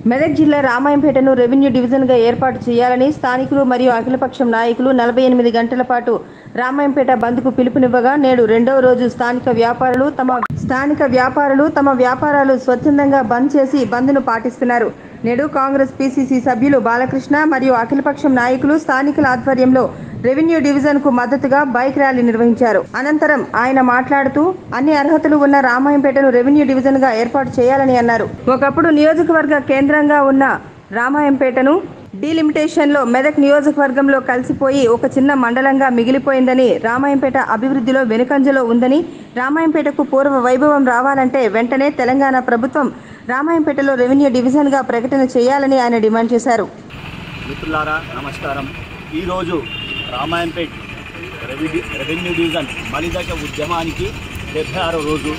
మెదక్ జిల్లా రామాయంపేటను రెవెన్యూ డివిజన్గా ఏర్పాటు చేయాలని స్థానికులు మరియు అఖిలపక్షం నాయకులు నలభై ఎనిమిది గంటల పాటు రామాయంపేట బంద్కు పిలుపునివ్వగా నేడు రెండవ రోజు స్థానిక వ్యాపారులు తమ స్థానిక వ్యాపారులు తమ వ్యాపారాలు స్వచ్ఛందంగా బంద్ చేసి బంద్ను పాటిస్తున్నారు నేడు కాంగ్రెస్ పీసీసీ సభ్యులు బాలకృష్ణ మరియు అఖిలపక్షం నాయకులు స్థానికుల ఆధ్వర్యంలో రెవెన్యూ డివిజన్ కు మద్దతుగా బైక్ ర్యాలీ నిర్వహించారు అనంతరం ఆయన మాట్లాడుతూ అన్ని అర్హతలు ఉన్న రామాయంపేటను రెవెన్యూ డివిజన్ గా ఏర్పాటు చేయాలని అన్నారు ఒకప్పుడు నియోజకవర్గ కేంద్రంగా ఉన్న రామాయంపేటను డీలిమిటేషన్ లో మెదక్ నియోజకవర్గంలో కలిసిపోయి ఒక చిన్న మండలంగా మిగిలిపోయిందని రామాయంపేట అభివృద్ధిలో వెనుకంజలో ఉందని రామాయంపేటకు పూర్వ వైభవం రావాలంటే వెంటనే తెలంగాణ ప్రభుత్వం రామాయంపేటలో రెవెన్యూ డివిజన్ గా ప్రకటన చేయాలని ఆయన డిమాండ్ చేశారు మిత్రులారా నమస్కారం ఈరోజు రామాయంపేట్ రెవెన్యూ రెవెన్యూ డివిజన్ మలిదశ ఉద్యమానికి డెబ్బై ఆరో రోజు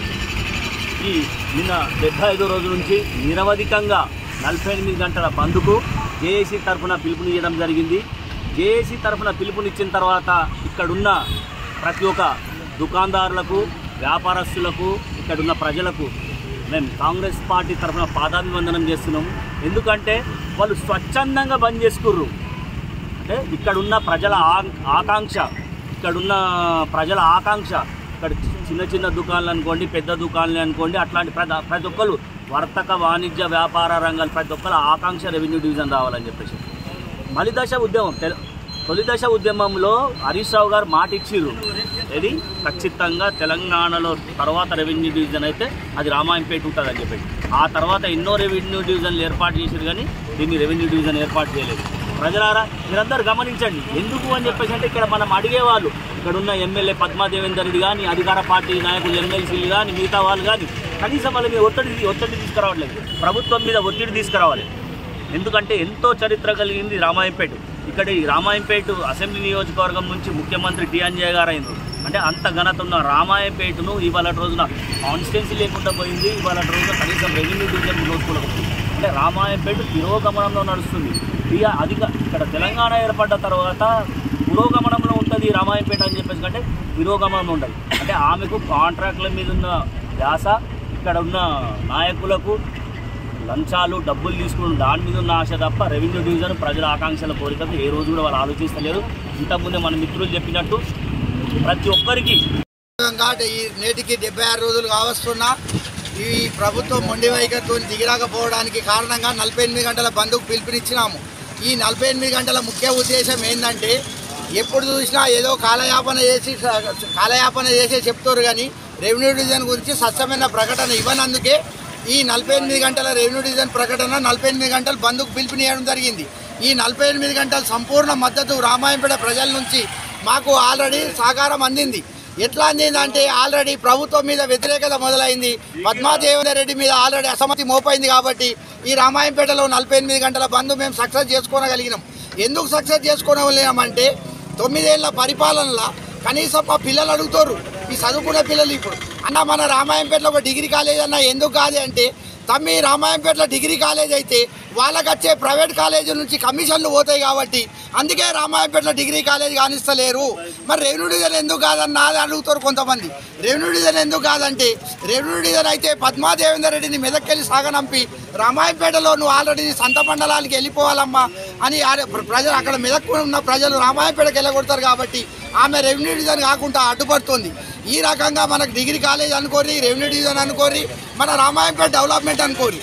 ఈ నిన్న డెబ్బై ఐదో రోజు నుంచి నిరవధికంగా నలభై ఎనిమిది గంటల బంద్కు జేఏసీ తరఫున పిలుపునియడం జరిగింది జేఏసీ తరఫున పిలుపునిచ్చిన తర్వాత ఇక్కడున్న ప్రతి ఒక్క దుకాణదారులకు వ్యాపారస్తులకు ఇక్కడున్న ప్రజలకు మేము కాంగ్రెస్ పార్టీ తరఫున పాదాభివందనం చేస్తున్నాం ఎందుకంటే వాళ్ళు స్వచ్ఛందంగా బంద్ చేసుకుర్రు అంటే ఇక్కడున్న ప్రజల ఆ- ఆకాంక్ష ఇక్కడున్న ప్రజల ఆకాంక్ష ఇక్కడ చిన్న చిన్న దుకాణాలు అనుకోండి పెద్ద దుకాణాలు అనుకోండి అట్లాంటి ప్రతి ప్రతి ఒక్కరు వర్తక వాణిజ్య వ్యాపార రంగాలు ప్రతి ఒక్కరు ఆకాంక్ష రెవెన్యూ డివిజన్ రావాలని చెప్పేసి మలిదశ ఉద్యమం తెల- తొలి దశ ఉద్యమంలో హరీష్ రావు గారు మాట ఇచ్చిర్రు ఇది ఖచ్చితంగా తెలంగాణలో తర్వాత రెవెన్యూ డివిజన్ అయితే అది రామాయంపేట ఉంటుందని చెప్పేసి ఆ తర్వాత ఎన్నో రెవెన్యూ డివిజన్లు ఏర్పాటు చేశారు కానీ దీన్ని రెవెన్యూ డివిజన్ ఏర్పాటు చేయలేదు ప్రజలారా మీరందరూ గమనించండి ఎందుకు అని చెప్పేసి అంటే ఇక్కడ మనం అడిగేవాళ్ళు ఇక్కడ ఉన్న ఎమ్మెల్యే పద్మాదేవేందర్ రెడ్డి కానీ అధికార పార్టీ నాయకులు ఎమ్మెల్సీలు కానీ మిగతా వాళ్ళు కానీ కనీసం వాళ్ళ మీద ఒత్తిడి ఒత్తిడి తీసుకురావట్లేదు ప్రభుత్వం మీద ఒత్తిడి తీసుకురావాలి ఎందుకంటే ఎంతో చరిత్ర కలిగింది రామాయంపేట ఇక్కడ ఈ రామాయంపేట అసెంబ్లీ నియోజకవర్గం నుంచి ముఖ్యమంత్రి టి అంజయ్ గారు అయింది అంటే అంత ఘనత ఉన్న రామాయంపేటను ఇవాళ రోజున కాన్స్టిట్యున్సీ లేకుండా పోయింది ఇవాళ రోజున కనీసం రెవెన్యూ డివిజన్ నోచుకోలేదు అంటే రామాయంపేట తిరోగమనంలో నడుస్తుంది ఇక అధిక ఇక్కడ తెలంగాణ ఏర్పడ్డ తర్వాత పురోగమనంలో ఉంటుంది రామాయంపేట అని చెప్పేసి కంటే తిరోగమనంలో ఉండదు అంటే ఆమెకు కాంట్రాక్ట్ల మీద ఉన్న ధ్యాస ఇక్కడ ఉన్న నాయకులకు లంచాలు డబ్బులు తీసుకుని దాని మీద ఉన్న ఆశ తప్ప రెవెన్యూ డివిజన్ ప్రజల ఆకాంక్షల కోరికకు ఏ రోజు కూడా వాళ్ళు ఆలోచిస్తలేరు ఇంతకుముందే మన మిత్రులు చెప్పినట్టు ప్రతి ఒక్కరికి ఘాట్ ఈ నేటికి డెబ్బై ఆరు రోజులు కావస్తున్నా ఈ ప్రభుత్వం మొండి వైఖరితో దిగిరాకపోవడానికి కారణంగా నలభై ఎనిమిది గంటల బంధుకు పిలుపునిచ్చినాము ఈ నలభై ఎనిమిది గంటల ముఖ్య ఉద్దేశం ఏంటంటే ఎప్పుడు చూసినా ఏదో కాలయాపన చేసి కాలయాపన చేసే చెప్తారు కానీ రెవెన్యూ డివిజన్ గురించి స్వచ్ఛమైన ప్రకటన ఇవ్వనందుకే ఈ నలభై ఎనిమిది గంటల రెవెన్యూ డివిజన్ ప్రకటన నలభై ఎనిమిది గంటలు బంధుకు పిలుపునియడం జరిగింది ఈ నలభై ఎనిమిది గంటల సంపూర్ణ మద్దతు రామాయంపేట ప్రజల నుంచి మాకు ఆల్రెడీ సహకారం అందింది ఎట్లా అందిందంటే ఆల్రెడీ ప్రభుత్వం మీద వ్యతిరేకత మొదలైంది పద్మాదేవేందర్ రెడ్డి మీద ఆల్రెడీ అసమ్మతి మోపైంది కాబట్టి ఈ రామాయంపేటలో నలభై ఎనిమిది గంటల బంద్ మేము సక్సెస్ చేసుకోగలిగినాం ఎందుకు సక్సెస్ చేసుకోగలిగినామంటే తొమ్మిదేళ్ల పరిపాలనలో కనీసం మా పిల్లలు అడుగుతారు ఈ చదువుకునే పిల్లలు ఇప్పుడు అన్న మన రామాయంపేటలో ఒక డిగ్రీ కాలేజ్ అన్న ఎందుకు కాదు అంటే తమ్మి రామాయంపేటలో డిగ్రీ కాలేజ్ అయితే వాళ్ళకి వచ్చే ప్రైవేట్ కాలేజీ నుంచి కమిషన్లు పోతాయి కాబట్టి అందుకే రామాయంపేటలో డిగ్రీ కాలేజ్ కానిస్తలేరు మరి రెవెన్యూ డివిజన్ ఎందుకు కాదన్న అని అడుగుతారు కొంతమంది రెవెన్యూ డివిజన్ ఎందుకు కాదంటే రెవెన్యూ డివిజన్ అయితే పద్మాదేవేందర్ రెడ్డిని మెదక్కెళ్ళి సాగనంపి రామాయంపేటలో నువ్వు ఆల్రెడీ నీ సంత మండలానికి వెళ్ళిపోవాలమ్మా అని ఆ ప్ర- ప్రజలు అక్కడ మెదక్ ఉన్న ప్రజలు రామాయంపేటకి వెళ్ళగొడతారు కాబట్టి ఆమె రెవెన్యూ డివిజన్ కాకుండా అడ్డుపడుతుంది ఈ రకంగా మనకు డిగ్రీ కాలేజ్ అనుకోరి రెవెన్యూ డివిజన్ అనుకోరి మన రామాయంపేట డెవలప్మెంట్ అనుకోరి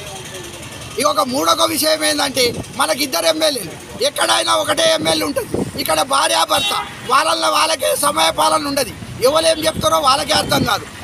ఇక ఒక మూడొక విషయం ఏంటంటే మనకి ఇద్దరు ఎమ్మెల్యేలు ఎక్కడైనా ఒకటే ఎమ్మెల్యే ఉంటుంది ఇక్కడ భార్యాభర్త వాళ్ళల్లో వాళ్ళకే సమయపాలన ఉండదు ఎవరు ఏం చెప్తారో వాళ్ళకే అర్థం కాదు